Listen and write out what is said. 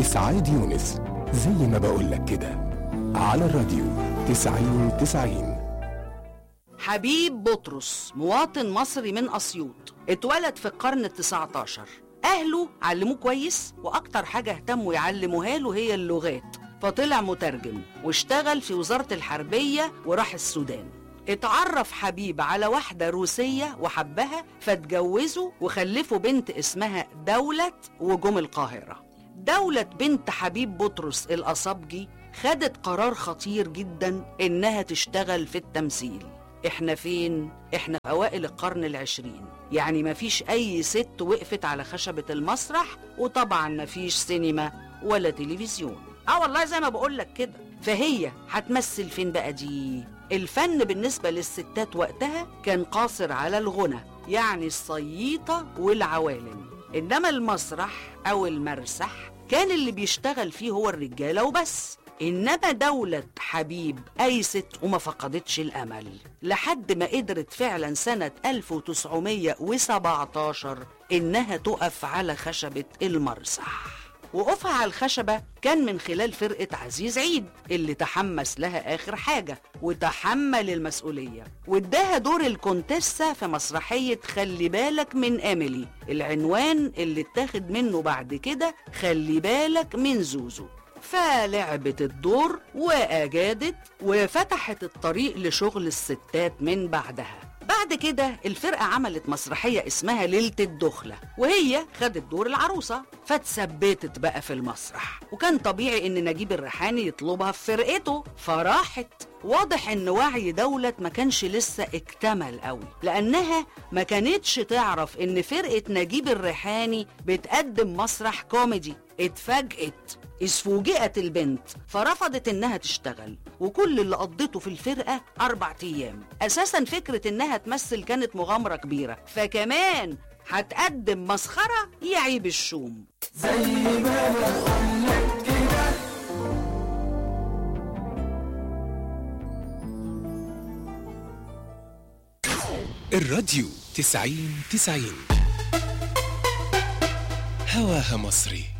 إسعاد يونس زي ما بقولك كده على الراديو تسعين تسعين حبيب بطرس مواطن مصري من أسيوط اتولد في القرن التسعة عشر أهله علموه كويس وأكتر حاجة اهتموا يعلموها له هي اللغات فطلع مترجم واشتغل في وزارة الحربية وراح السودان اتعرف حبيب على واحدة روسية وحبها فاتجوزوا وخلفوا بنت اسمها دولة وجم القاهرة دولة بنت حبيب بطرس الأصابجي خدت قرار خطير جدا إنها تشتغل في التمثيل احنا فين؟ احنا في اوائل القرن العشرين يعني مفيش اي ست وقفت على خشبة المسرح وطبعا مفيش سينما ولا تلفزيون اه والله زي ما بقولك كده فهي هتمثل فين بقى دي الفن بالنسبة للستات وقتها كان قاصر على الغنى يعني الصييطة والعوالم إنما المسرح أو المرسح كان اللي بيشتغل فيه هو الرجالة وبس إنما دولة حبيب أيست وما فقدتش الأمل لحد ما قدرت فعلا سنة 1917 إنها تقف على خشبة المرسح وقوفها على الخشبة كان من خلال فرقة عزيز عيد اللي تحمس لها آخر حاجة وتحمل المسؤولية واداها دور الكونتيسة في مسرحية خلي بالك من أميلي العنوان اللي اتاخد منه بعد كده خلي بالك من زوزو فلعبت الدور وأجادت وفتحت الطريق لشغل الستات من بعدها بعد كده الفرقة عملت مسرحية اسمها ليلة الدخلة وهي خدت دور العروسة فاتثبتت بقى في المسرح وكان طبيعي ان نجيب الريحاني يطلبها في فرقته فراحت واضح ان وعي دولة ما كانش لسه اكتمل قوي لانها ما كانتش تعرف ان فرقة نجيب الريحاني بتقدم مسرح كوميدي اتفاجئت إذ فوجئت البنت فرفضت إنها تشتغل وكل اللي قضته في الفرقة أربع أيام أساسا فكرة إنها تمثل كانت مغامرة كبيرة فكمان هتقدم مسخرة يعيب الشوم الراديو تسعين تسعين هواها مصري